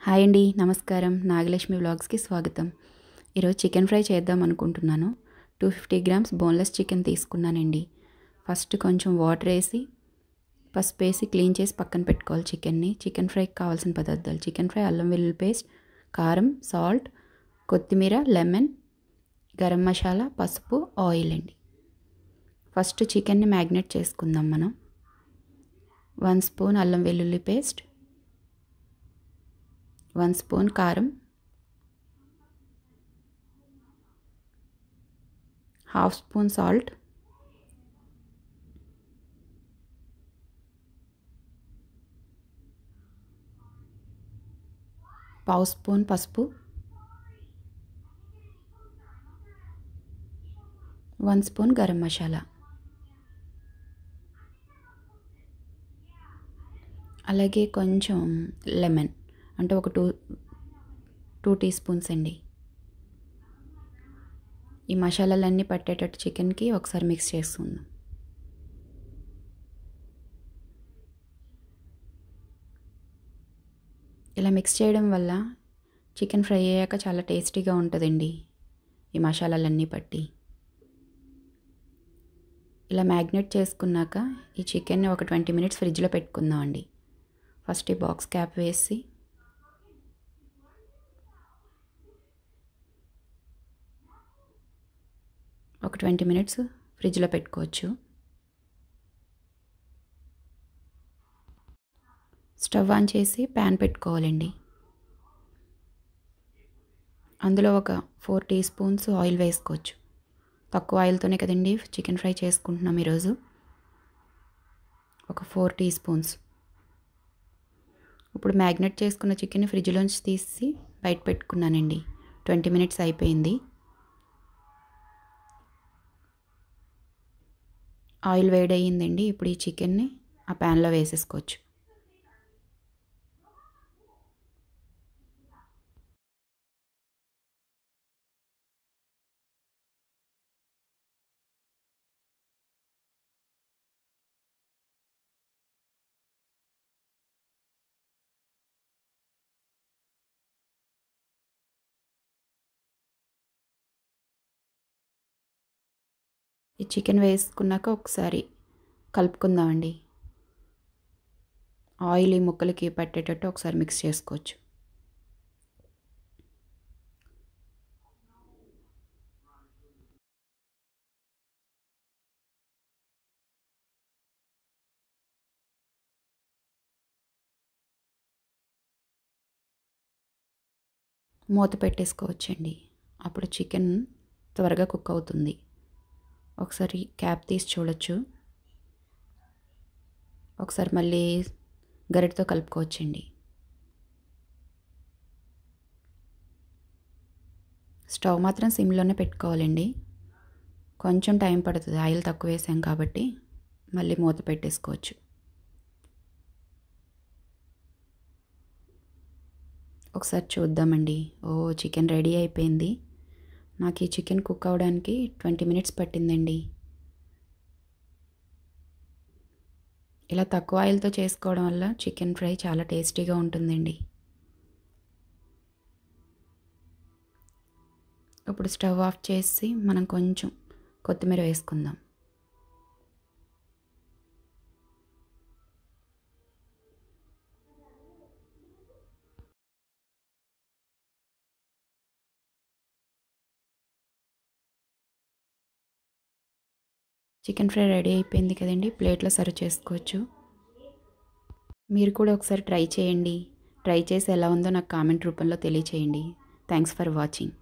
hi అండి నమస్కారం నాగలక్ష్మి వ్లాగ్స్కి స్వాగతం ఈరోజు చికెన్ ఫ్రై చేద్దాం అనుకుంటున్నాను two fifty grams boneless chicken తీసుకున్నానండి ఫస్ట్ కొంచెం వాటర్ వేసి పసుపు వేసి క్లీన్ చేసి పక్కన పెట్టుకోవాలి చికెన్ని చికెన్ ఫ్రైకి కావాల్సిన పదార్థాలు చికెన్ ఫ్రై అల్లం వెల్లుల్లి పేస్ట్ కారం సాల్ట్ కొత్తిమీర లెమన్ గరం మసాలా పసుపు ఆయిల్ అండి ఫస్ట్ చికెన్ని మ్యాగ్నేట్ చేసుకుందాం మనం వన్ స్పూన్ అల్లం వెల్లుల్లి పేస్ట్ వన్ స్పూన్ కారం హాఫ్ స్పూన్ సాల్ట్ పావు స్పూన్ పసుపు వన్ స్పూన్ గరం మసాలా అలాగే కొంచెం లెమన్ అంటే ఒక టూ టూ టీ స్పూన్స్ అండి ఈ మసాలాలన్నీ పట్టేటట్టు చికెన్కి ఒకసారి మిక్స్ చేసుకుందాం ఇలా మిక్స్ చేయడం వల్ల చికెన్ ఫ్రై అయ్యాక చాలా టేస్టీగా ఉంటుందండి ఈ మసాలాలన్నీ పట్టి ఇలా మ్యాగ్నేట్ చేసుకున్నాక ఈ చికెన్ని ఒక ట్వంటీ మినిట్స్ ఫ్రిడ్జ్లో పెట్టుకుందాం అండి ఫస్ట్ ఈ బాక్స్ క్యాప్ వేసి ఒక ట్వంటీ మినిట్స్ ఫ్రిడ్జ్లో పెట్టుకోవచ్చు స్టవ్ ఆన్ చేసి ప్యాన్ పెట్టుకోవాలండి అందులో ఒక ఫోర్ టీ స్పూన్స్ ఆయిల్ వేసుకోవచ్చు తక్కువ ఆయిల్తోనే కదండి చికెన్ ఫ్రై చేసుకుంటున్నాం ఈరోజు ఒక ఫోర్ టీ స్పూన్స్ ఇప్పుడు మ్యాగ్నెట్ చేసుకున్న చికెన్ ఫ్రిడ్జ్లోంచి తీసి బయట పెట్టుకున్నానండి ట్వంటీ మినిట్స్ అయిపోయింది ఆయిల్ వేడయ్యిందండి ఇప్పుడు ఈ చికెన్ని ఆ ప్యాన్లో వేసేసుకోవచ్చు ఈ చికెన్ వేసుకున్నాక ఒకసారి కలుపుకుందామండి ఆయిల్ ఈ ముక్కలకి పట్టేటట్టు ఒకసారి మిక్స్ చేసుకోవచ్చు మూత పెట్టేసుకోవచ్చండి అప్పుడు చికెన్ త్వరగా కుక్ అవుతుంది ఒకసారి క్యాప్ తీసి చూడొచ్చు ఒకసారి మళ్ళీ గరిటతో కలుపుకోవచ్చండి స్టవ్ మాత్రం సిమ్లోనే పెట్టుకోవాలండి కొంచెం టైం పడుతుంది ఆయిల్ తక్కువ వేసాం కాబట్టి మళ్ళీ మూత పెట్టేసుకోవచ్చు ఒకసారి చూద్దామండి ఓ చికెన్ రెడీ అయిపోయింది నాకు ఈ చికెన్ కుక్ అవ్వడానికి ట్వంటీ మినిట్స్ పట్టిందండి ఇలా తక్కువ ఆయిల్తో చేసుకోవడం వల్ల చికెన్ ఫ్రై చాలా టేస్టీగా ఉంటుందండి ఇప్పుడు స్టవ్ ఆఫ్ చేసి మనం కొంచెం కొత్తిమీర వేసుకుందాం చికెన్ ఫ్రై రెడీ అయిపోయింది కదండి ప్లేట్లో సర్వ్ చేసుకోవచ్చు మీరు కూడా ఒకసారి ట్రై చేయండి ట్రై చేసి ఎలా ఉందో నాకు కామెంట్ రూపంలో తెలియచేయండి థ్యాంక్స్ ఫర్ వాచింగ్